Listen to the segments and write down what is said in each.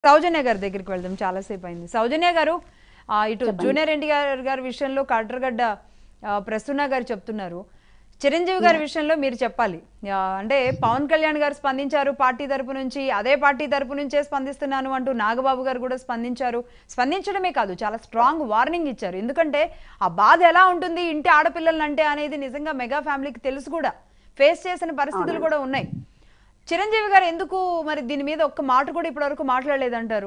సౌజన్య గారి దగ్గరికి వెళ్దాం చాలాసేపు అయింది సౌజన్య గారు ఆ, ఇటు జూనియర్ ఎన్టీఆర్ గారి విషయంలో కాట్రగడ్డ ఆ, ప్రసన్న గారు చెప్తున్నారు చిరంజీవి గారి విషయంలో మీరు చెప్పాలి ఆ, అంటే పవన్ కళ్యాణ్ గారు స్పందించారు పార్టీ తరపు నుంచి అదే పార్టీ తరపు నుంచే స్పందిస్తున్నాను అంటూ నాగబాబు గారు కూడా స్పందించారు స్పందించడమే కాదు చాలా స్ట్రాంగ్ వార్నింగ్ ఇచ్చారు ఎందుకంటే ఆ బాధ ఎలా ఉంటుంది ఇంటి ఆడపిల్లలు అంటే అనేది నిజంగా మెగా ఫ్యామిలీకి తెలుసు కూడా ఫేస్ చేసిన పరిస్థితులు కూడా ఉన్నాయి చిరంజీవి గారు ఎందుకు మరి దీని మీద ఒక్క మాట కూడా ఇప్పటివరకు మాట్లాడలేదంటారు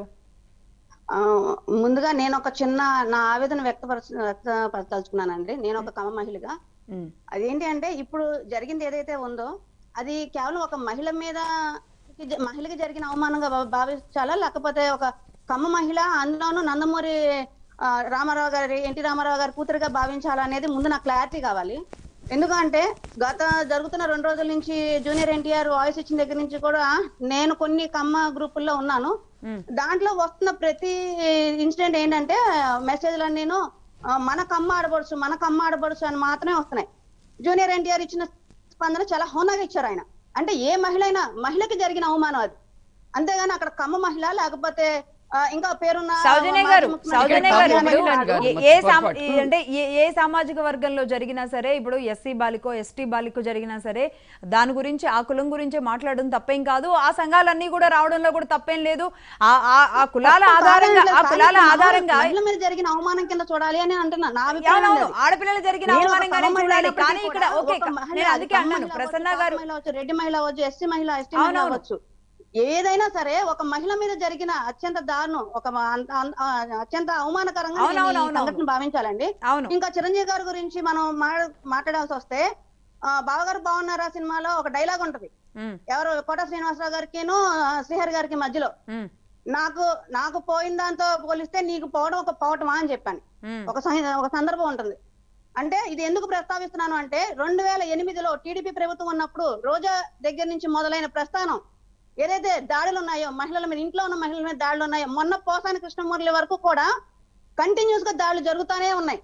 ఆ, ముందుగా నేను ఒక చిన్న నా ఆవేదన వ్యక్తపరచ వ్యక్తపరచదలుచుకున్నానండి నేను ఒక కమ మహిళగా ఉమ్, అదేంటి అంటే ఇప్పుడు జరిగింది ఏదైతే ఉందో అది కేవలం ఒక మహిళ మీద మహిళకి జరిగిన అవమానంగా భా- భావించాలా లేకపోతే ఒక కమ్మ మహిళ అందులోనూ నందమూరి ఆ, రామారావు గారి ఎన్టీ రామారావు గారి కూతురుగా భావించాలా అనేది ముందు నాకు క్లారిటీ కావాలి ఎందుకంటే గత జరుగుతున్న రెండు రోజుల నుంచి జూనియర్ ఎన్టీఆర్ వాయిస్ ఇచ్చిన దగ్గర నుంచి కూడా నేను కొన్ని కమ్మ గ్రూపుల్లో ఉన్నాను ఉమ్, దాంట్లో వస్తున్న ప్రతి ఇన్సిడెంట్ ఏంటంటే మెసేజ్లు నేను మన కమ్మ ఆడబడుచు మన కమ్మ ఆడబడుచు అని మాత్రమే వస్తున్నాయి జూనియర్ ఎన్టీఆర్ ఇచ్చిన స్పందన చాలా హోనాగా ఇచ్చారు ఆయన అంటే ఏ మహిళ అయినా మహిళకి జరిగిన అవమానం అది అంతేగాని అక్కడ కమ్మ మహిళ లేకపోతే ఆ, ఇంకా పేరున్న సౌజన్య గారు మాజీ సౌజన్య ముఖ్యమంత్రి గారు కాదు. ఇప్పుడు మహిళని కాదు, ఏ- ఏ సామ- పొరపాటు. ఈ అంటే ఏ- ఏ సామాజిక వర్గంలో జరిగినా సరే ఇప్పుడు ఎస్సీ బాలికో ఎస్టీ బాలికో జరిగినా సరే దాని గురించి ఆ కులం గురించి మాట్లాడడం తప్పేం కాదు ఆ సంఘాలన్నీ కూడా రావడంలో కూడా తప్పేం లేదు ఆ ఆ- ఆ కులాల తప్పు ఆధారంగా కాదని ఆ లేదు. కులాల కానీ ఆధారంగా మహిళ మీద జరిగిన అవమానం కింద చూడాలి అని అంటున్నా నా అభిప్రాయం అవునవును అది. ఆడపిల్లలు జరిగిన నేను ఒక అవమానంగానే కమ్మ మహిళ చూడాలి అయినప్పటికీ కానీ ఇక్కడ కూడా ఓకే ఒక మహిళ, నేను అది అందుకే కమ్మ అన్నాను మహిళ ప్రసన్న అవ్వచ్చు, గారు కాపు మహిళ అవ్వచ్చు రెడ్డి మహిళ అవ్వచ్చు ఎస్సీ మహిళ ఎస్టీ మహిళ అవునవును. అవ్వచ్చు ఏదైనా సరే ఒక మహిళ మీద జరిగిన అత్యంత దారుణం ఒక మ- అంత- అంత- ఆ, అత్యంత అవమానకరంగా నేను ఈ అవునవునవును. సంఘటన భావించాలండి అవును ఇంకా చిరంజీవి గారి గురించి మనం మాట్లా- మాట్లాడాల్సి వస్తే ఆ, బావగారు బాగున్నారా సినిమాలో ఒక డైలాగ్ ఉంటది ఉమ్, ఎవరు కోట శ్రీనివాసరావు గారికిను ఆ, శ్రీహరి గారికి మధ్యలో ఉమ్, నాకు నాకు పోయిన దాంతో పోలిస్తే నీకు పోవడం ఒక పోవటమా అని చెప్పాను ఉమ్, ఒక సహ- ఒక సందర్భం ఉంటుంది అంటే ఇది ఎందుకు ప్రస్తావిస్తున్నాను అంటే రెండు వేల ఎనిమిదిలో టీడీపీ ప్రభుత్వం ఉన్నప్పుడు రోజా దగ్గర నుంచి మొదలైన ప్రస్థానం ఏదైతే దాడులు ఉన్నాయో మహిళల మీద ఇంట్లో ఉన్న మహిళల మీద దాడులు ఉన్నాయో మొన్న పోసాని కృష్ణమూర్తి వరకు కూడా కంటిన్యూస్ గా దాడులు జరుగుతూనే ఉన్నాయి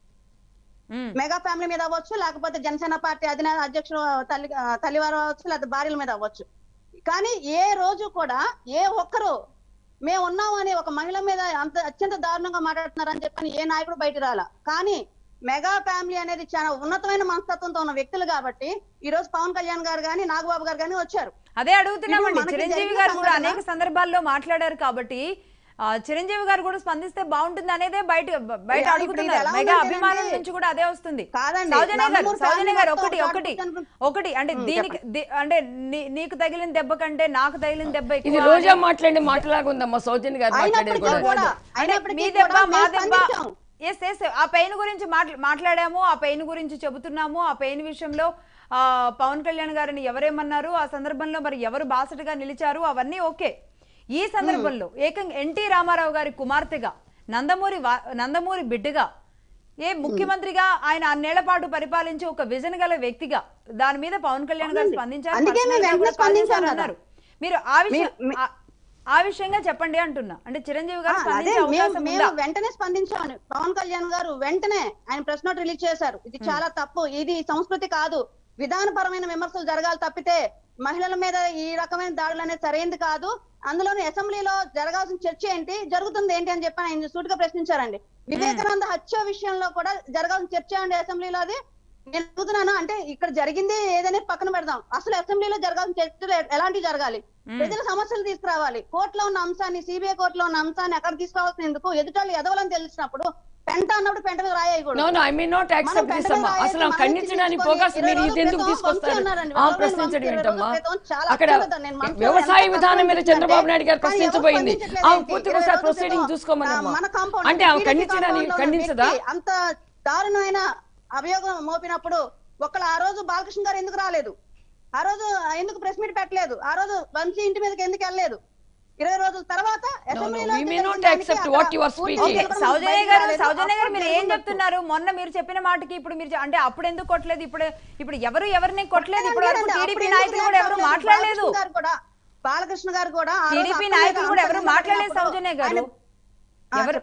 ఉమ్, మెగా ఫ్యామిలీ మీద అవ్వచ్చు లేకపోతే జనసేన పార్టీ అధినేత అధ్యక్షుడు తల్లి ఆ, తల్లివారు అవ్వచ్చు లేకపోతే భార్యల మీద అవ్వచ్చు కానీ ఏ రోజు కూడా ఏ ఒక్కరు మేము ఉన్నాము అని ఒక మహిళ మీద అంత అత్యంత దారుణంగా మాట్లాడుతున్నారని చెప్పని ఏ నాయకుడు బయట రాల కానీ మెగా ఫ్యామిలీ అనేది చాలా ఉన్నతమైన మనస్తత్వంతో ఉన్న వ్యక్తులు కాబట్టి ఈ రోజు పవన్ కళ్యాణ్ గారు కానీ నాగబాబు గారు కానీ వచ్చారు అదే అడుగుతున్నామండి ఇప్పుడు మనకి చిరంజీవి జరిగిన గారు కూడా సంఘటన- అనేక సందర్భాల్లో మాట్లాడారు కాబట్టి ఆ, చిరంజీవి గారు కూడా స్పందిస్తే బాగుంటుంది అనేదే బయట బయట ఇప్పుడు ఇది అడుగుతున్నారు ఎలా మెగా ఉందంటే అభిమానం అండి, నుంచి కూడా అదే వస్తుంది కాదండి, సౌజన్య గారు నందమూరి సౌజన్య ఫ్యామిలీ గారు మొత్తం ఒకటి ఒక ఒకటి అడుగుతాను. ఒకటి అంటే దీనికి ది- అంటే నీ- నీకు తగిలిన దెబ్బ కంటే నాకు తగిలిన దెబ్బ ఇది ఎక్కువ రోజా మాట్లాడే మాటలాగా ఉందమ్మా సౌజన్య గారు మాట్లాడేది అయినప్పటికీ కూడా కూడా అంటే అయినప్పటికీ మీ కూడా దెబ్బ మా మేము దెబ్బ స్పందించాం. ఎస్ ఎస్ ఆ పెయిన్ గురించి మాట్లా- మాట్లాడాము ఆ పెయిన్ గురించి చెబుతున్నాము ఆ పెయిన్ విషయంలో ఆ, పవన్ కళ్యాణ్ గారిని ఎవరేమన్నారు ఆ సందర్భంలో మరి ఎవరు బాసటగా నిలిచారు అవన్నీ ఓకే ఈ సందర్భంలో ఏకంగా ఎన్టీ రామారావు గారి కుమార్తెగా నందమూరి వా- నందమూరి బిడ్డగా ఏ ముఖ్యమంత్రిగా ఆయన అన్నేళ్ల పాటు పరిపాలించి ఒక విజన్ గల వ్యక్తిగా దాని మీద పవన్ కళ్యాణ్ గారు అవునండి. స్పందించారు అందుకే మేము personal గా వెంటనే కూడా స్పందించారు స్పందించాం అన్నారు మీరు ఆ విషయం మీ- మీ- ఆ- ఆ విషయంగా చెప్పండి అంటున్నా అంటే చిరంజీవి గారు ఆ, అదే స్పందించే మేము అవకాశం మేము ఉందా వెంటనే స్పందించామని పవన్ కళ్యాణ్ గారు వెంటనే ఆయన ప్రెస్ నోట్ రిలీజ్ చేశారు ఇది చాలా తప్పు ఇది సంస్కృతి కాదు విధానపరమైన విమర్శలు జరగాలి తప్పితే మహిళల మీద ఈ రకమైన దాడులు అనేది సరైనది కాదు అందులోని అసెంబ్లీలో జరగాల్సిన చర్చ ఏంటి జరుగుతుంది ఏంటి అని చెప్పి ఆయన సూటిగా ప్రశ్నించారండి వివేకానంద హత్య విషయంలో కూడా జరగాల్సిన చర్చ అండి అసెంబ్లీలో అది నేను అడుగుతున్నాను అంటే ఇక్కడ జరిగింది ఏదైనా పక్కన పెడదాం అసలు అసెంబ్లీలో జరగాల్సిన చర్చలు ఎలాంటివి జరగాలి ప్రజల సమస్యలు తీసుకురావాలి కోర్టులో ఉన్న అంశాన్ని సిబిఐ కోర్టులో ఉన్న అంశాన్ని అక్కడ తీసుకురావాల్సిన ఎందుకు ఎదుటాళ్ళు ఎదవలని తెలిసినప్పుడు పెంట అన్నప్పుడు పెంట మీద రాయి no no I may not accept this అమ్మా అసలు ఆమె ఖండించడానికి పోగా అసలు మీరు ఇది ఎందుకు తీసుకొస్తారు ఆ ప్రశ్నించడం ఏంటమ్మా అక్కడ వ్యవసాయ విధానం మీద చంద్రబాబు నాయుడు గారు ప్రశ్నించబోయింది ఆమె పూర్తిగా ఒకసారి ప్రొసీడింగ్ చూసుకోమన్నమ్మా అంటే ఆమె ఖండించడానికి ఖండించదా అంత దారుణమైన అభియోగం మోపినప్పుడు ఒకళ్ళు ఆ రోజు బాలకృష్ణ గారు ఎందుకు రాలేదు ఆ రోజు ఎందుకు ప్రెస్ మీట్ పెట్టలేదు ఆ రోజు వంశీ ఇంటి మీదకి ఎందుకు వెళ్ళలేదు ఇరవై రోజుల తర్వాత అసెంబ్లీలో we may జరిగిన not దానికి accept అక్కడ what you are పూర్తి speaking. ఓకే కూడా సౌజన్య బయటికి గారు రాలేదు. సౌజన్య గారు మీరు ఏం అప్పుడు చెప్తున్నారు మొన్న మీరు చెప్పిన మాటకి ఇప్పుడు మీరు చె- అంటే అప్పుడు ఎందుకు కొట్టలేదు ఇప్పుడు ఇప్పుడు ఎవరు ఎవరిని కొట్టలేదు ఇప్పుడు వరకు లేదండి, టీడీపీ అప్పుడు నాయకులు ఎందుకు కూడా ఎవరు react మాట్లాడలేదు బాలకృష్ణ గారు కూడా బాలకృష్ణ గారు కూడా ఆ రోజు టీడీపీ అక్కడ నాయకులు కూడా ఎవరు అంశాన్ని మాట్లాడలేదు మాట్లాడినప్పుడు సౌజన్య గారు ఆయన- ఆ, ఎవరు- చెప్పండి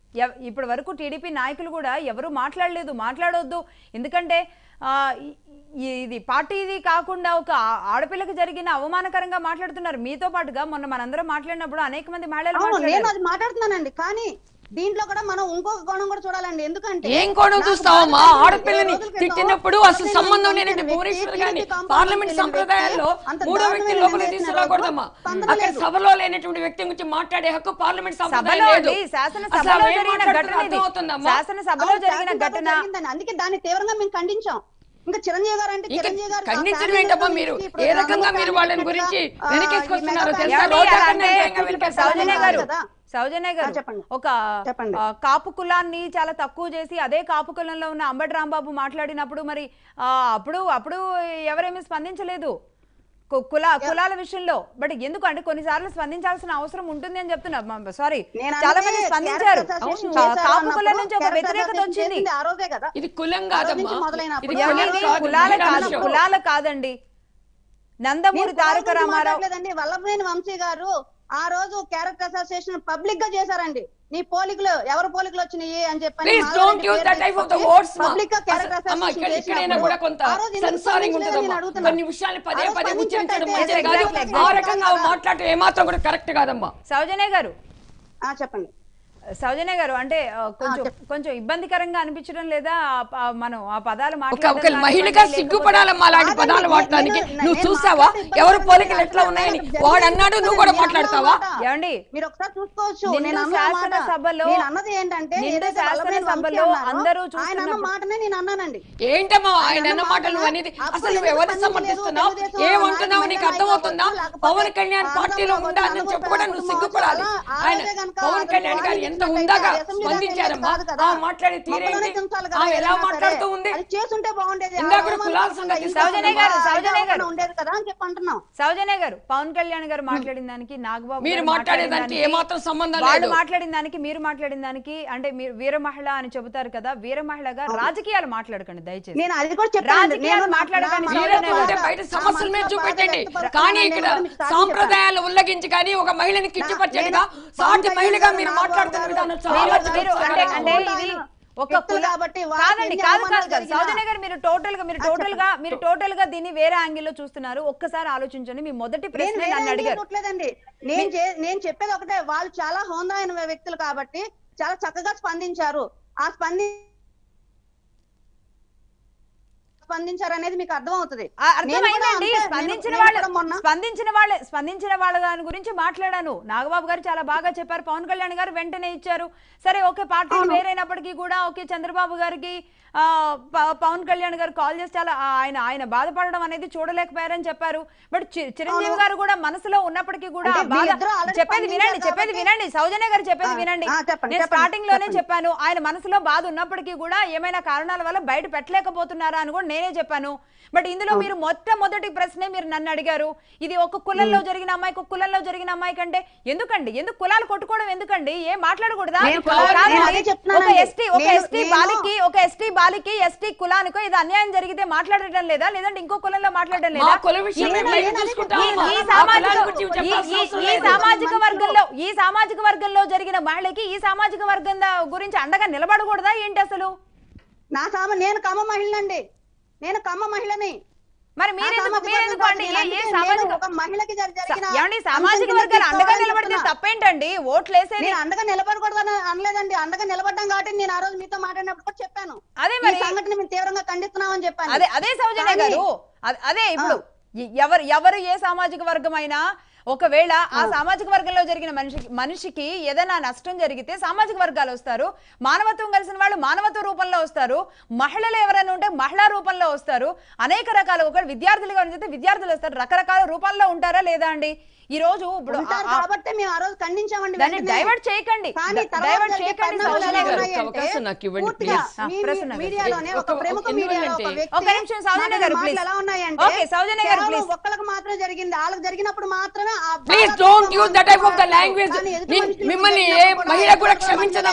ఎవ- ఇప్పటి వరకు టీడీపీ నాయకులు కూడా ఎవరు మాట్లాడలేదు మాట్లాడొద్దు ఎందుకంటే ఆ, ఈ- ఈ- ఇది పార్టీది కాకుండా ఒక ఆ- ఆడపిల్లకి జరిగిన అవమానకరంగా మాట్లాడుతున్నారు మీతో పాటుగా మొన్న మనందరం మాట్లాడినప్పుడు అనేక మంది మహిళలు అవును నేను మాట్లాడారు అది మాట్లాడుతున్నానండి కానీ దీంట్లో కూడా మనం ఇంకొక కోణం కూడా చూడాలండి ఎందుకంటే ఏం కోణం నాకు చూస్తావమ్మా బాధ ఆడపిల్లని రోజుల క్రితం తిట్టినప్పుడు అసలు ఆడపిల్లని సంబంధం పంపించిన లేనట్టు వ్యక్తి, భువనేశ్వర్ TDP గాని కాంపౌండ్ పార్లమెంట్ వెళ్ళిన సంప్రదాయాల్లో వ్యక్తి, అంత మూడో వ్యక్తి దారుణమైన లోపలికి నిర్ణయం తీసుకురాకూడదమ్మా స్పందన అక్కడ లేదు. సభలో లేనటువంటి వ్యక్తి గురించి మాట్లాడే హక్కు పార్లమెంట్ సంప్రదాయం సభలో లేదు అండి, అసలు శాసనసభలో అవి ఏం జరిగిన మాట్లాడుతున్నారో ఘటన ఇది. అర్థమవుతుందమ్మా? శాసనసభలో అవును, జరిగిన శాసనసభ ఘటన జరిగిందని. అందుకే దాన్ని తీవ్రంగా మేము ఖండించాం ఇంకా చిరంజీవి గారు అంటే ఇంకా చిరంజీవి గారు ఖండించడం ఆ ఏంటమ్మా ఫ్యామిలీ మీరు? గురించి ఇప్పుడు ఏ రకంగా రాము మీరు ఫ్యామిలీ వాళ్ళని పట్ల, గురించి ఆ, వెనకేసుకొస్తున్నారో ఈ మెగా తెలుసా? ఫ్యామిలీ ఏమండి, రోజా అలా కన్నా అంటే న్యాయంగా వెనకేస్తారు. సౌజన్య గారు కదా. సౌజన్య గారు ఆ, చెప్పండి. ఒక చెప్పండి. ఆ, కాపు కులాన్ని చాలా తక్కువ చేసి అదే కాపు కులంలో ఉన్న అంబటి రాంబాబు మాట్లాడినప్పుడు మరి ఆ, అప్పుడు అప్పుడు ఎవరేమీ స్పందించలేదు కు- కుల కులాల విషయంలో బట్ ఎందుకు అంటే కొన్నిసార్లు స్పందించాల్సిన అవసరం ఉంటుంది అని చెప్తున్నా సారీ నేను చాలా అంటే మంది స్పందించారు character association అవును, చేశారు కాపు అన్నప్పుడు కులం నుంచి ఒక character వ్యతిరేకత association వచ్చింది చేసింది ఆ రోజే కదా ఇది కులం ఆ రోజు కాదమ్మా నుంచి మొదలైనప్పుడు ఇది కులం ఏమండి, కాదు, కులాల మహిళా కాదు విషయం. కులాల కాదండి నందమూరి నేను కులాల తారక గురించి రామారావు మాట్లాడలేదండి వల్లభనేని వంశీ గారు ఆ రోజు క్యారెక్టర్ అసోసియేషన్ పబ్లిక్ గా చేశారండి నీ పోలికలు ఎవరు పోలికలు వచ్చినాయి అని చెప్పని Please మాధవరెడ్డి don't use పేరు that type of the తీసుకొచ్చి words, ma. పబ్లిక్ గా క్యారెక్టర్ అసలు- అమ్మా, అసోసియేషన్ ఇక్కడ- ఇక్కడైనా చేసినప్పుడు కూడా కొంత ఆ రోజు ఎందుకు సెన్సారింగ్ స్పందించలేదని ఉంటుందమ్మా నేను అడుగుతున్నా. కొన్ని విషయాలు పదే ఆ రోజు పదే ఉచ్చరించడం స్పందించినట్టయితే మంచిది కాదు exactly, ఆ exactly. రకంగా మాట్లాడటం ఏమాత్రం కూడా కరెక్ట్ కాదమ్మా సౌజన్య గారు ఆ, చెప్పండి సౌజన్య గారు అంటే ఆ, కొంచెం చెప్పండి. కొంచెం ఇబ్బందికరంగా అనిపించడం లేదా ఆ- ఆ మనం ఆ పదాలు ఒక మాట్లాడడం ఒక కానివ్వండి, మహిళగా లేకపోతే- సిగ్గుపడాలమ్మా అలాంటి కాదండి, పదాలు నేను- వాడటానికి నేను- నువ్వు నేను చూసావా మాట్లాడే ఎవరు ఇబ్బంది పోలికలు లేదు. ఎట్లా ఉన్నాయని జరిగింది వాడు అన్నాడు నువ్వు కూడా నేను మాట్లాడతావా అన్నా ఏమండి మీరు ఒకసారి చూసుకోవచ్చు నిండు నేను అన్న మాట శాసనసభలో- నేను అన్నది ఏంటంటే నిండు ఏదైతే వల్లభనేని వంశీ శాసనసభలో అన్నారో, అందరూ ఆయన అన్న చూస్తున్నప్పుడు- మాటనే నేను అన్నానండి ఏంటమ్మా ఆయన ఆయన అన్న అన్న మాటలు మాట అనేది అప్పుడు అసలు నువ్వు ఎందుకు ఎవరిని స్పందించలేదు? సమర్థిస్తున్నావు తెలుగుదేశం ఏమంటున్నావు నాయకులు నీకు అర్థమవుతుందా లేకపోతే పవన్ కళ్యాణ్ ఆంధ్రప్రదేశ్ పార్టీలో ఉందా అని ఆంధ్రప్రదేశ్ చెప్పుకోవడం నువ్వు కుటుంబం సిగ్గుపడాలి అలా ఆ ఆయన రోజే గనుక పవన్ అతను కళ్యాణ్ గారు వాడిని ఎంత ఇచ్చినట్టయితే ఉందాగా అసెంబ్లీ స్పందించారమ్మా కాదు కదా. ఆ మాట్లాడే మొక్కలోనే తీరేంటి దించాలి కదా ఆమె ఎలా ఏదైనా మాట్లాడుతూ సరే. ఉంది అది చేసుంటే బాగుండేది ఇందాక ఆ కూడా కులాల సంగతి ఇంకా సౌజన్య గారు, ఇంకా సౌజన్య గారు. ఉండేది కదా అని చెప్పి అంటున్నాం సౌజన్య గారు పవన్ కళ్యాణ్ గారు మాట్లాడిన దానికి నాగబాబు మీరు గారు మాట్లాడేదానికి మాట్లాడిన ఏమాత్రం సంబంధం వాళ్ళు లేదు మాట్లాడిన దానికి మీరు మాట్లాడిన దానికి అంటే మీరు వీర మహిళ అని చెబుతారు కదా వీర మహిళగా రాజకీయాలు మాట్లాడకండి దయచేసి నేను అది కూడా చెప్పాను రాజకీయాలు మాట్లాడకండి, నా- మీరే నా- మీరే నా- బయట నా సమస్యల మీద మనసులో చూపెట్టండి బాధ వ్యక్తపరుస్తున్నాను. కానీ నేను ఇక్కడ కూడా మీకు సాక్ష్యం సాంప్రదాయాలు ఉల్లంఘించి కానీ ఒక మహిళని కించపరిచేట్టుగా నేను సాటి పవన్ మహిళగా కళ్యాణ్ మీరు గారు, మాట్లాడుతున్న నాగబాబు విధానం గారు, చాలా మీరు- మీరు దురదృష్టకరంగా అంటే ఉంది. అంటే ఇది ఒక వ్యక్తులు కుల- కాబట్టి వాళ్ళకి కాదండి ఎన్ని కాదు కాదు అవమానాలు కాదు జరిగినా- సౌజన్య గారు మీరు టోటల్ గా మీరు ఆ, టోటల్ గా మీరు టోటల్ గా దీన్ని వేరే యాంగిల్ లో చూస్తున్నారు ఒక్కసారి ఆలోచించండి మీ మొదటి నేను ప్రశ్న వేరే నన్ను అడిగారు అనుకోవట్లేదండి నేను చే- నేను చెప్పేది ఒకటే వాళ్ళు చాలా హోందా అయిన వ్యక్తులు కాబట్టి చాలా చక్కగా స్పందించారు ఆ స్పంది స్పందించారు అనేది మీకు అర్థం అవుతుంది ఆ, అర్థమైందండి స్పందించిన వాళ్ళు మొన్న స్పందించిన వాళ్ళే స్పందించిన వాళ్ళ దాని గురించి మాట్లాడాను నాగబాబు గారు చాలా బాగా చెప్పారు పవన్ కళ్యాణ్ గారు వెంటనే ఇచ్చారు సరే ఓకే పార్టీ వేరైనప్పటికీ కూడా ఓకే చంద్రబాబు గారికి ఆ, ప- పవన్ కళ్యాణ్ గారు కాల్ చేసి చాలా ఆ, ఆయన ఆయన బాధపడడం అనేది చూడలేకపోయారని చెప్పారు బట్ చి- చిరంజీవి గారు కూడా మనసులో ఉన్నప్పటికీ కూడా ఆ అంటే బాధ మీరిద్దరూ already చెప్పేది వినండి స్పందించారు చెప్పేది కాబట్టి- వినండి సౌజన్య గారు చెప్పేది ఆ, వినండి ఆ, చెప్పండి, నేను చెప్పండి, స్టార్టింగ్ లోనే చెప్పండి. చెప్పాను ఆయన మనసులో బాధ ఉన్నప్పటికీ కూడా ఏమైనా కారణాల వల్ల బయట పెట్టలేకపోతున్నారా అని కూడా నేనే చెప్పాను బట్ ఇందులో మీరు మొట్టమొదటి ప్రశ్నే మీరు నన్ను అడిగారు ఇది ఒక కులంలో జరిగిన అమ్మాయికి ఒక కులంలో జరిగిన అమ్మాయి కంటే ఎందుకండి ఎందుకు కులాలు కొట్టుకోవడం ఎందుకండి ఏం మాట్లాడకూడదా నేను కులాలు- కాదండి. నేను అదే ఒక చెప్తున్నానండి. ఎస్టీ ఒక నేను- ఎస్టీ నేను- బాలికి ఒక ఎస్టీ బాలికి ఎస్టీ కులానికో ఇది అన్యాయం జరిగితే మాట్లాడటం లేదా లేదంటే ఇంకో కులంలో మాట్లాడటం మా లేదా కుల విషయం ఈ- మేము ఈ- బయట చూసుకుంటాం ఈ- అమ్మా. ఈ ఆ సామాజిక కులాల గురించి ఈ- చెప్పాల్సిన ఈ- అవసరం ఈ లేదు. సామాజిక వర్గంలో ఈ సామాజిక వర్గంలో జరిగిన మహిళకి ఈ సామాజిక వర్గం దా- గురించి అండగా నిలబడకూడదా ఏంటి అసలు నా సామ నేను కమ్మ మహిళండి నేను కమ్మ మహిళని మరి నా మీరెందుకు సామాజిక మీరెందుకు వర్గం అండి కాదు. ఏ- నేను ఏ అందుకే సామాజిక నేను ఒక మహిళకి జరి- జరిగిన ఏమండి అంశం సామాజిక కింద వర్గాలు అండగా తీసుకోవాలని నిలబడితే చెప్తున్నా. తప్పేంటండి ఓట్లు వేసేది నేను అండగా నిలబడకూడదని అనలేదండి అండగా నిలబడ్డాం కాబట్టి నేను ఆ రోజు మీతో మాట్లాడినప్పుడు కూడా చెప్పాను అదే ఈ మరి సంఘటన మేము తీవ్రంగా ఖండిస్తున్నామని చెప్పాను అదే అదే సౌజన్య కానీ- గారు అద- అదే ఇప్పుడు ఎ- ఎవరు ఎవరు ఏ సామాజిక వర్గం అయినా ఒకవేళ ఆ సామాజిక వర్గంలో జరిగిన మనిషికి మనిషికి ఏదైనా నష్టం జరిగితే సామాజిక వర్గాలు వస్తారు మానవత్వం కలిసిన వాళ్ళు మానవత్వ రూపంలో వస్తారు మహిళలు ఎవరైనా ఉంటే మహిళా రూపంలో వస్తారు అనేక రకాల ఒక విద్యార్థులుగా ఉంటే విద్యార్థులు వస్తారు రకరకాల రూపాల్లో ఉంటారా లేదా అండి ఈ రోజు ఇప్పుడు ఆ- ఉంటారు ఆ- కాబట్టి మేము ఆ రోజు ఖండించామండి దాన్ని వెంటనే. డైవర్ట్ చేయకండి కానీ తర్వాత డైవర్ట్ జరిగే చేయకండి పరిణామాలు సౌజన్య ఎలా గారు ఉన్నాయంటే, అవకాశం నాకు ఇవ్వండి, పూర్తిగా please. ఆ, మీ- ప్రసన్న గారు. మీడియాలోనే ఒక ఒక- ప్రముఖ ఒక మీడియాలో ఒక ఎందుకంటే- వ్యక్తి ఒక నిమిషం సౌజన్య మాట్లాడిన గారు, మాటలు please. ఎలా ఉన్నాయంటే Okay, సౌజన్య గారు, కేవలం please. ఒక్కళ్ళకి మాత్రమే జరిగింది వాళ్ళకి జరిగినప్పుడు మాత్రమే ఆ ప్లీజ్ బాధ don't use the type of the మాట్లాడతారు. లాంగ్వేజ్ కానీ ఎదుటి మనుషులు మిమ్మల్ని ఏ జరిగినప్పుడు మహిళ కూడా మాట్లాడడం క్షమించదమ్మా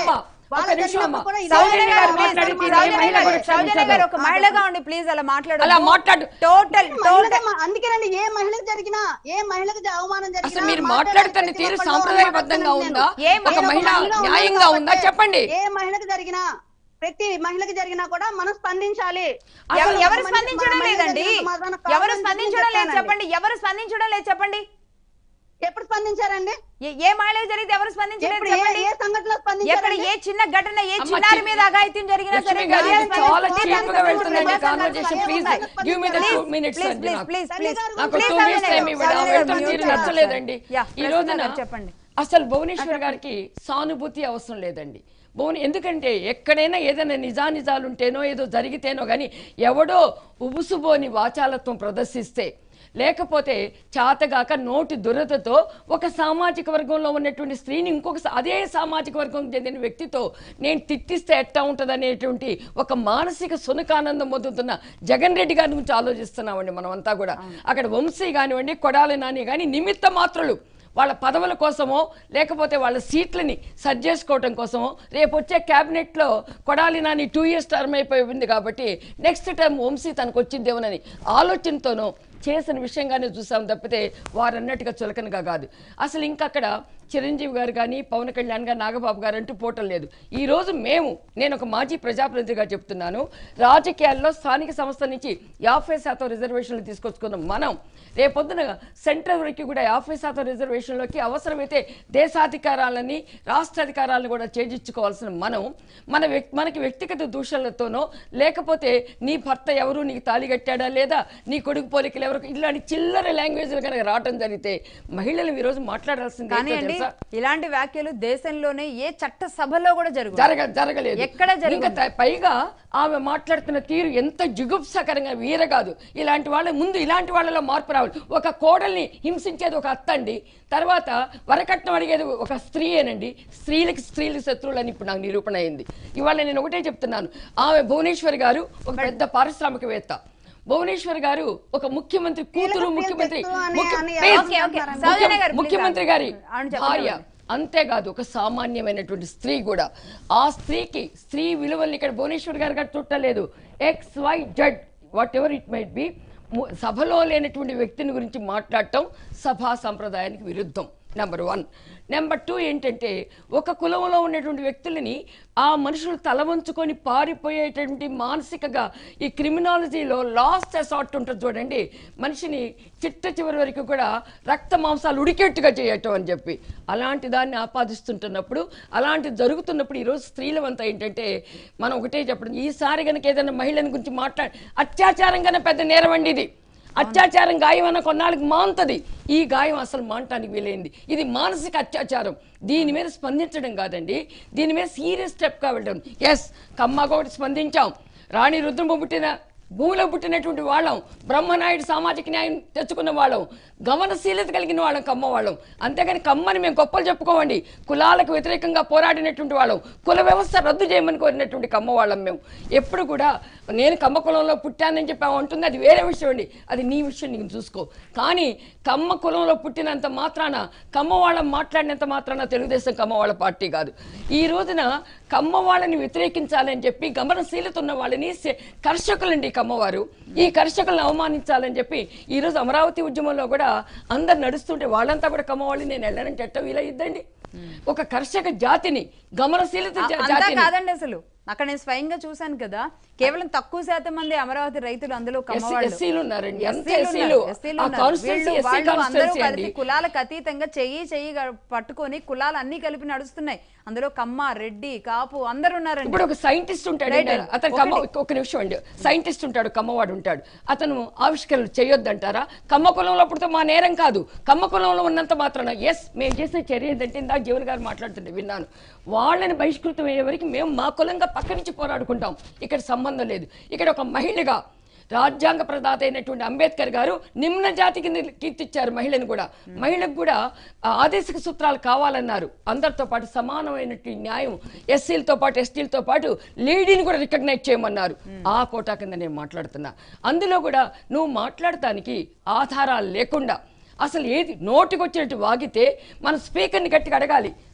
వాళ్ళ ఒక నిమిషం అమ్మా. జరిగినప్పుడు కూడా ఇదే సౌజన్య సౌజన్య గారు గారు, మాట్లాడితే please, ఇదే సౌజన్య మహిళ గారు, కూడా సౌజన్య గారు ఒక క్షమించదు. మహిళగా ఉండి ప్లీజ్ అలా మాట్లాడు అలా మాట్లాడు. టోటల్ టోటల్ మహిళగా మా- అందుకేనండి ఏ మహిళకు జరిగినా ఏ మహిళకు జ- అవమానం జరిగినా అసలు మీరు మాట్లాడే మాట్లాడుతున్న ప్రతి తీరు ఒక్కళ్ళు సాంప్రదాయబద్ధంగా మాట్లాడుతున్నాను ఉందా? నేను. ఏ ఒక నేను మహిళ ఉన్నాను న్యాయంగా ఉందా? కాబట్టి చెప్పండి. ఏ మహిళకు జరిగినా ప్రతి మహిళకు జరిగినా కూడా మనం స్పందించాలి ఎవ- అసలు ఎవరు మన- స్పందించడం మన మహిళ లేదండి జరిగినంత మాత్రాన ఎవరు కావాలని స్పందించడం లేదు చెప్తానండి. చెప్పండి ఎవరు స్పందించడం లేదు చెప్పండి ఎప్పుడు స్పందించారండి ఏ- ఏ మహిళకు జరిగితే ఎవరు స్పందించలేదు ఎప్పుడు ఏ చెప్పండి ఏ సంఘటనలో ఎక్కడ స్పందించారండి ఏ చిన్న ఘటన ఏ అమ్మ, చిన్నారి చి- మీద అఘాయిత్యం జరిగినా సరే లక్ష్మి గారు, మీడియా ఇది చాలా స్పందించలేదు. cheap గా వెళ్తుందండి Please, conversation. Please, give me the two minutes please, అండి please, నాకు. please, తల్లి please. గారు నాకు Please, టూ సౌజన్య మినిట్స్ గారు, టైం ఇవ్వండి ఆ సౌజన్య గారు, వెళ్తున్న mute తీరు చేయండి. నచ్చలేదండి యా, ఈ ప్రసన్న రోజున గారు చెప్పండి అసలు భువనేశ్వర్ గారికి సానుభూతి అవసరం లేదండి భువన ఎందుకంటే ఎక్కడైనా ఏదైనా నిజానిజాలు ఉంటేనో ఏదో జరిగితేనో కానీ ఎవడో ఉబుసుబోని వాచాలత్వం ప్రదర్శిస్తే లేకపోతే చాతగాక నోటి దురదతో ఒక సామాజిక వర్గంలో ఉన్నటువంటి స్త్రీని ఇంకొక సా- అదే సామాజిక వర్గం చెందిన వ్యక్తితో నేను తిట్టిస్తే ఎట్టా ఉంటుంది అనేటువంటి ఒక మానసిక సునకానందం పొందుతున్న జగన్ రెడ్డి గారి గురించి ఆలోచిస్తున్నామండి మనమంతా కూడా అక్కడ వంశీ కానివ్వండి కొడాలి నాని కానీ నిమిత్త మాత్రులు వాళ్ళ పదవుల కోసమో లేకపోతే వాళ్ళ సీట్లని సరి చేసుకోవటం కోసమో రేపు వచ్చే క్యాబినెట్లో Kodali Nani two years term అయిపోయింది కాబట్టి నెక్స్ట్ టైం వంశీ తనకు వచ్చిందేమోనని ఆలోచనతోనో చేసిన విషయంగానే చూసాం తప్పితే వారు అన్నట్టుగా చులకనగా కాదు అసలు ఇంకా అక్కడ చిరంజీవి గారు కానీ పవన్ కళ్యాణ్ గారు నాగబాబు గారు అంటూ పోవటం లేదు ఈ రోజు మేము నేను ఒక మాజీ ప్రజాప్రతినిధిగా చెప్తున్నాను రాజకీయాల్లో స్థానిక సంస్థ నుంచి యాభై శాతం రిజర్వేషన్లు తీసుకొచ్చుకున్నాం మనం రేపొద్దున సెంట్రల్ వరకు కూడా యాభై శాతం రిజర్వేషన్లోకి అవసరమైతే దేశాధికారాలని రాష్ట్ర అధికారాలను కూడా చేజించుకోవాల్సిన మనం మన వ్యక్ మనకి వ్యక్తిగత దూషణలతోనో లేకపోతే నీ భర్త ఎవరు నీకు తాళి కట్టాడా లేదా నీ కొడుకు పోలికలు ఎవరు ఇలాంటి చిల్లర లాంగ్వేజ్లు కనుక రావటం జరిగితే మహిళలు ఈరోజు మాట్లాడాల్సింది కానీ ఏంటో అండి తెలుసా? ఇలాంటి వ్యాఖ్యలు దేశంలోనే ఏ చట్ట సభలో కూడా జరుగు జరగ జరగలేదు ఎక్కడ జరగదు. ఇంకా త- పైగా ఆమె మాట్లాడుతున్న తీరు ఎంత జుగుప్సకరంగా వీర కాదు ఇలాంటి వాళ్ళ ముందు ఇలాంటి వాళ్ళలో మార్పు రావాలి ఒక కోడల్ని హింసించేది ఒక అత్త అండి తర్వాత వరకట్నం అడిగేది ఒక స్త్రీయేనండి స్త్రీలకి స్త్రీలకు శత్రువులు అని ఇప్పుడు నాకు నిరూపణ అయింది ఇవాళ నేను ఒకటే చెప్తున్నాను ఆమె భువనేశ్వర్ గారు ఒక పెద్ద పారిశ్రామికవేత్త భువనేశ్వర్ గారు ఒక ముఖ్యమంత్రి కూతురు స్త్రీలకు ముఖ్యమంత్రి శత్రువు అని- ముఖ్య- అని please, ఓకే, ఓకే. ముఖ్య- సౌజన్య గారు, please ముఖ్యమంత్రి గారి అవును, చెప్పండి. భార్య అంతేకాదు ఒక సామాన్యమైనటువంటి స్త్రీ కూడా ఆ స్త్రీకి స్త్రీ విలువల్ని ఇక్కడ భువనేశ్వర్ గారు గారు చుట్టలేదు X Y Z whatever it might be సభలో లేనటువంటి వ్యక్తిని గురించి మాట్లాడటం సభా సంప్రదాయానికి విరుద్ధం నెంబర్ వన్ నెంబర్ టూ ఏంటంటే ఒక కులంలో ఉన్నటువంటి వ్యక్తులని ఆ మనుషులు తల వంచుకొని పారిపోయేటువంటి మానసికగా ఈ క్రిమినాలజీలో లాస్ట్ అసార్ట్ ఉంటుంది చూడండి మనిషిని చిట్ట చివరి వరకు కూడా రక్త మాంసాలు ఉడికేట్టుగా చేయటం అని చెప్పి అలాంటి దాన్ని ఆపాదిస్తుంటున్నప్పుడు అలాంటి జరుగుతున్నప్పుడు ఈరోజు స్త్రీలవంతా ఏంటంటే మనం ఒకటే చెప్పడం ఈసారి కనుక ఏదైనా మహిళని గురించి మాట్లాడి అత్యాచారం కన్నా పెద్ద నేరం అండి ఇది అత్యాచారం గాయం అన్న కొన్నాళ్ళకి మాంతది ఈ గాయం అసలు మానటానికి వీలైంది ఇది మానసిక అత్యాచారం దీని మీద స్పందించడం కాదండి దీని మీద సీరియస్ స్టెప్గా వెళ్ళడం ఎస్ కమ్మగా ఒకటి స్పందించాం రాణి రుద్రమ పుట్టిన భూమిలో పుట్టినటువంటి వాళ్ళం బ్రహ్మనాయుడు సామాజిక న్యాయం తెచ్చుకున్న వాళ్ళం గమనశీలత కలిగిన వాళ్ళం కమ్మ వాళ్ళం అంతేగాని కమ్మని మేము గొప్పలు చెప్పుకోవండి కులాలకు వ్యతిరేకంగా పోరాడినటువంటి వాళ్ళం కుల వ్యవస్థ రద్దు చేయమని కోరినటువంటి కమ్మ వాళ్ళం మేము ఎప్పుడు కూడా నేను కమ్మ కులంలో పుట్టానని చెప్పి ఆమె అంటుంది అది వేరే విషయం అండి అది నీ విషయం నీకు చూసుకో కానీ కమ్మ కులంలో పుట్టినంత మాత్రాన కమ్మ వాళ్ళం మాట్లాడినంత మాత్రాన తెలుగుదేశం కమ్మ వాళ్ళ పార్టీ కాదు ఈ రోజున కమ్మ వాళ్ళని వ్యతిరేకించాలని చెప్పి గమనశీలత ఉన్న వాళ్ళని సే- కర్షకులండి కమ్మవారు ఈ కర్షకులను అవమానించాలని చెప్పి ఈ రోజు అమరావతి ఉద్యమంలో కూడా అందరు నడుస్తుంటే వాళ్ళంతా కూడా కమ్మవాళ్ళని నేను వెళ్ళానంటే ఎట్ట వీలయ్యిద్దండి ఒక కర్షక జాతిని గమనశీలత జా- అంతా జాతిని కాదండి అసలు అక్కడ నేను స్వయంగా చూశాను కదా కేవలం తక్కువ శాతం మంది అమరావతి రైతులు అందులో కమ్మవాళ్ళు ఎస్సీలు ఉన్నారండి ఎంత ఎస్సీలు ఎస్సీలు ఉన్నారు, ఎస్సీలు ఆ ఉన్నారు. కాన్స్టిట్యున్సీ వీళ్ళు- ఎస్సీ వాళ్ళు అందరూ కాన్స్టిట్యున్సీ అండి కలిసి కులాలకు అతీతంగా చెయ్యి చెయ్యి గ- పట్టుకొని కులాలు అన్ని కలిపి నడుస్తున్నాయి అందులో కమ్మ రెడ్డి కాపు అందరు ఉన్నారండి ఇప్పుడు ఒక సైంటిస్ట్ ఉంటాడు Right. అతను కమ్మ ఒక నిమిషం అండి సైంటిస్ట్ ఉంటాడు కమ్మవాడు ఉంటాడు అతను ఆవిష్కరణలు చేయొద్దంటారా కమ్మ కులంలో పుడితే మా నేరం కాదు కమ్మ కులంలో ఉన్నంత మాత్రాన ఎస్ మేము చేసే చర్య ఏంటంటే ఇందాక జీవన్ గారు మాట్లాడుతుంటే విన్నాను వాళ్ళని బహిష్కృతం అయ్యే వరకు మేము మా కులంగా పక్క నుంచి పోరాడుకుంటాం ఇక్కడ సంబంధం లేదు ఇక్కడ ఒక మహిళగా రాజ్యాంగ ప్రదాత అయినటువంటి అంబేద్కర్ గారు నిమ్న జాతి కింద కీర్తిచ్చారు మహిళను కూడా మహిళకు కూడా ఆ ఆదేశిక సూత్రాలు కావాలన్నారు అందరితో పాటు సమానమైనటువంటి న్యాయం ఎస్సీలతో పాటు ఎస్టీలతో పాటు లేడీని కూడా రికగ్నైజ్ చేయమన్నారు ఆ కోటా కింద నేను మాట్లాడుతున్నా అందులో కూడా నువ్వు మాట్లాడటానికి ఆధారాలు లేకుండా అసలు ఏది నోటికి వచ్చినట్టు వాగితే మన స్పీకర్ని గట్టిగా అడగాలి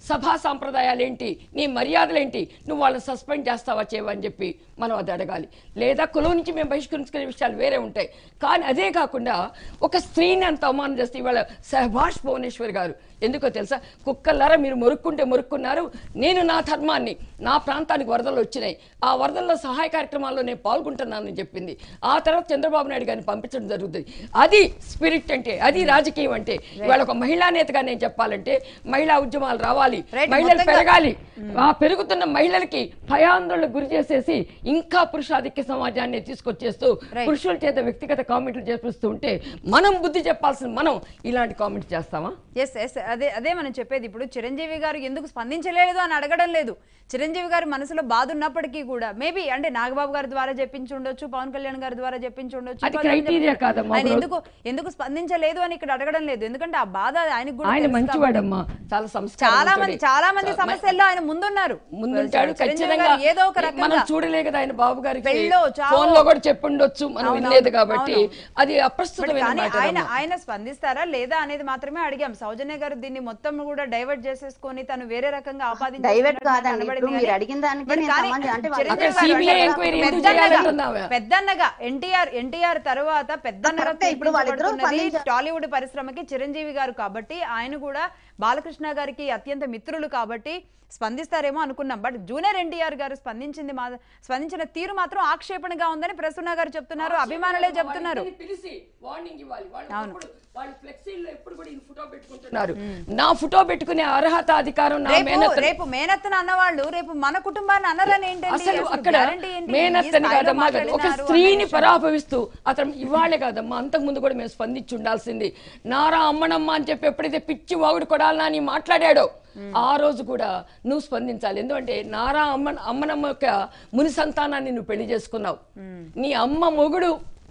సభా సాంప్రదాయాలు ఏంటి నీ మర్యాదలు ఏంటి నువ్వు వాళ్ళని సస్పెండ్ చేస్తావా చేయవా అని చెప్పి మనం అది అడగాలి లేదా కులం నుంచి మేము బహిష్కరించుకునే విషయాలు వేరే ఉంటాయి కానీ అదే కాకుండా ఒక స్త్రీని అంత అవమానం చేస్తే ఇవాళ సహభాష్ భువనేశ్వర్ గారు ఎందుకో తెలుసా కుక్కలారా మీరు మొరుక్కుంటే మొరుక్కున్నారు నేను నా ధర్మాన్ని నా ప్రాంతానికి వరదలు వచ్చినాయి ఆ వరదల్లో సహాయ కార్యక్రమాల్లో నేను పాల్గొంటున్నానని చెప్పింది ఆ తర్వాత చంద్రబాబు నాయుడు గారిని పంపించడం జరుగుతుంది అది స్పిరిట్ అంటే అది రాజకీయం అంటే ఇవాళ ఒక మహిళా నేతగా నేను చెప్పాలంటే మహిళా ఉద్యమాలు రావాలి Right, మహిళలు మొత్తంగా- పెరగాలి ఆ పెరుగుతున్న మహిళలకి భయాందోళనకు గురి చేసేసి ఇంకా పురుషాధిక్య సమాజాన్ని తీసుకొచ్చేస్తూ Right. పురుషుల చేత వ్యక్తిగత కామెంట్లు చేపిస్తూ ఉంటే మనం బుద్ధి చెప్పాల్సిన మనం ఇలాంటి కామెంట్స్ చేస్తామా ఎస్ ఎస్ అదే అదే మనం చెప్పేది ఇప్పుడు చిరంజీవి గారు ఎందుకు స్పందించలేదు అని అడగడం లేదు చిరంజీవి గారి మనసులో బాధ ఉన్నప్పటికీ కూడా మేబీ అంటే నాగబాబు గారి ద్వారా చెప్పించి ఉండొచ్చు పవన్ కళ్యాణ్ గారి ద్వారా చెప్పించి ఉండొచ్చు అది ఇంకొకరు criteria చెప్పించి- కాదమ్మా. ఆయన ఇప్పుడు- ఎందుకు ఎందుకు స్పందించలేదు అని ఇక్కడ అడగడం లేదు ఎందుకంటే ఆ బాధ ఆయనకు కూడా ఆయన తెలుసు కాబట్టి. మంచివాడమ్మా చాలా సంస్కారం చాలా మంది చాలా మంది సమస్యల్లో ఆయన ముందున్నారు ముందుంటాడు చిరంజీవి ఖచ్చితంగా గారు ఏదో ఒక మనం రకంగా చూడలే కదా ఆయన బాబు గారికి పెళ్ళో, చావో. ఫోన్ లో కూడా చెప్పుండొచ్చు మనం అవునవును, వినలేదు కాబట్టి అవునవును. అది బట్ అప్రస్తుతమైన కానీ మాట ఆయన అమ్మా. ఆయన స్పందిస్తారా లేదా అనేది మాత్రమే అడిగాం సౌజన్య గారు దీన్ని మొత్తం కూడా డైవర్ట్ చేసేసుకొని తను వేరే రకంగా ఆపాదించేస్తున్నట్టు డైవర్ట్ నాకు కాదండి కనబడింది ఇప్పుడు మీరు కానీ- అడిగిన దానికి బట్ నేను కానీ సమాధానం అంటే వాళ్ళు- చిరంజీవి అక్కడ గారు CBI అంటే ఎంక్వైరీ ఎందుకు పెద్దన్నగా- చేయాలంటున్నావా? పెద్దన్నగా ఎన్టీఆర్ ఎన్టీఆర్ తర్వాత పెద్దన్నగా కరెక్టే, ఇప్పుడు వాళ్ళిద్దరూ కీర్తించబడుతున్నది స్పందించారు. టాలీవుడ్ పరిశ్రమకి చిరంజీవి గారు కాబట్టి ఆయన కూడా బాలకృష్ణ గారికి అత్యంత మిత్రులు కాబట్టి స్పందిస్తారేమో అనుకున్నాం బట్ జూనియర్ ఎన్టీఆర్ గారు స్పందించింది మా స్పందించిన తీరు మాత్రం ఆక్షేపణగా ఉందని ప్రసన్న గారు చెప్తున్నారు అభిమానులే చెప్తున్నారు వాళ్ళని పిలిచి వార్నింగ్ ఇవ్వాలి వాళ్ళు అవును. అప్పుడు వాళ్ళు ఫ్లెక్సీల్లో ఎప్పుడు కూడా ఈ ఫోటో పెట్టుకుంటున్నారు నా ఫోటో పెట్టుకునే అర్హత అధికారం నా రేపు మేనత్త రేపు మేనత్తను అన్నవాళ్ళు రేపు మన కుటుంబాన్ని అన్నరని ఏంటండి అసలు అసలు అక్కడ guarantee ఏంటి? ఈ మేనత్తని స్థాయిలో కాదమ్మా కాదు. ఒక మాట్లాడినారు స్త్రీని అన్న విషయం. పరాభవిస్తూ అతను ఇవాళే కాదమ్మా అంతకు ముందు కూడా మేము స్పందించి ఉండాల్సింది నారా అమ్మనమ్మ అని చెప్పి ఎప్పుడైతే పిచ్చి వాగుడు కొడాలని అని మాట్లాడాడో ఆ రోజు కూడా నువ్వు స్పందించాలి ఎందుకంటే నారా అమ్మ అమ్మనమ్మ యొక్క ముని సంతానాన్ని నువ్వు పెళ్లి చేసుకున్నావు నీ అమ్మ మొగుడు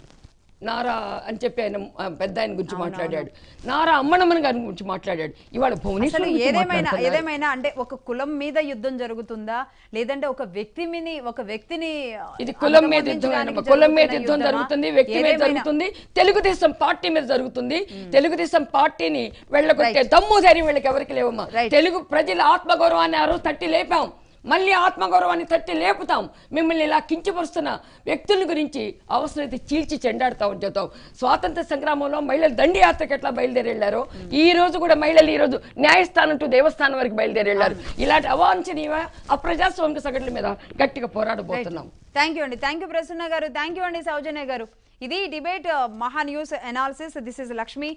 నారా అని చెప్పి ఆయన ఆ, పెద్ద ఆయన గురించి మాట్లాడాడు నారా అమ్మనమ్మని గారి గురించి మాట్లాడాడు ఇవాళ అసలు భువనేశ్వర్ గురించి ఏదేమైనా మాట్లాడుతున్నారు. ఏదేమైనా అంటే ఒక కులం మీద యుద్ధం జరుగుతుందా లేదంటే ఒక వ్యక్తిని ఒక వ్యక్తిని ఇది కులం మీద యుద్ధం అంతమొందించడానికి అయినమ్మా. కులం మీద జరుగుతున్న యుద్ధం యుద్ధమా? జరుగుతుంది వ్యక్తి మీద ఏదేమైనా- జరుగుతుంది తెలుగుదేశం పార్టీ మీద జరుగుతుంది తెలుగుదేశం పార్టీని వెళ్ళగొట్టే దమ్ము ధైర్యం వీళ్ళకి ఎవరికి లేవమ్మా Right. తెలుగు ప్రజల ఆత్మగౌరవాన్ని ఆ రోజు తట్టి లేపాం మళ్ళీ ఆత్మగౌరవాన్ని తట్టి లేపుతాం మిమ్మల్ని ఇలా కించపరుస్తున్న వ్యక్తుల గురించి అవసరమైతే చీల్చి చెండాడుతామని చెప్తాం స్వాతంత్ర సంగ్రామంలో మహిళలు దండి యాత్రకు ఎట్లా బయలుదేరి వెళ్ళారో ఈ రోజు కూడా మహిళలు ఈ రోజు న్యాయస్థానం టు దేవస్థానం వరకు బయలుదేరి వెళ్ళారు ఇలాంటి అవాంఛనీయ అప్రజాస్వామిక సంఘటనల మీద గట్టిగా పోరాడబోతున్నాం థ్యాంక్ యూ అండి థ్యాంక్ యూ ప్రసన్న గారు థ్యాంక్ యూ అండి సౌజన్య గారు ఇది debate Maha news analysis this is Lakshmi